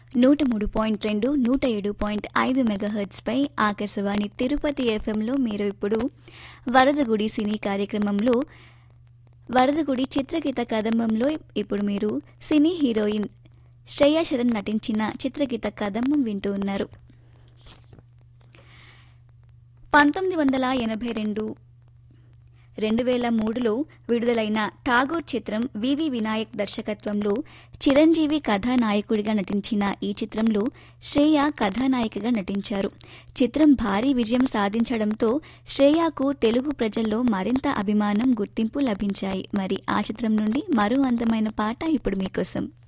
నూట మూడు పాయింట్ రెండు నూట ఏడు పాయింట్ ఐదు మెగాహెర్ట్స్పై ఆకాశవాణి తిరుపతి ఎఫ్ఎంలో మీరు ఇప్పుడు వరదగుడి సినీ కార్యక్రమంలో వరదగుడి చిత్రగీత కదంబంలో ఇప్పుడు మీరు సినీ హీరోయిన్ శ్రేయా శరణ్ నటించిన చిత్రగీత కదంబం వింటూ ఉన్నారు పంతొమ్మిది వందల ఎనభై రెండు రెండు వేల మూడులో విడుదలైన ఠాగూర్ చిత్రం వివి వినాయక్ దర్శకత్వంలో చిరంజీవి కథానాయకుడిగా నటించిన ఈ చిత్రంలో శ్రేయ కథానాయికగా నటించారు చిత్రం భారీ విజయం సాధించడంతో శ్రేయాకు తెలుగు ప్రజల్లో మరింత అభిమానం గుర్తింపు లభించాయి మరి ఆ చిత్రం నుండి మరో అందమైన పాట ఇప్పుడు మీకోసం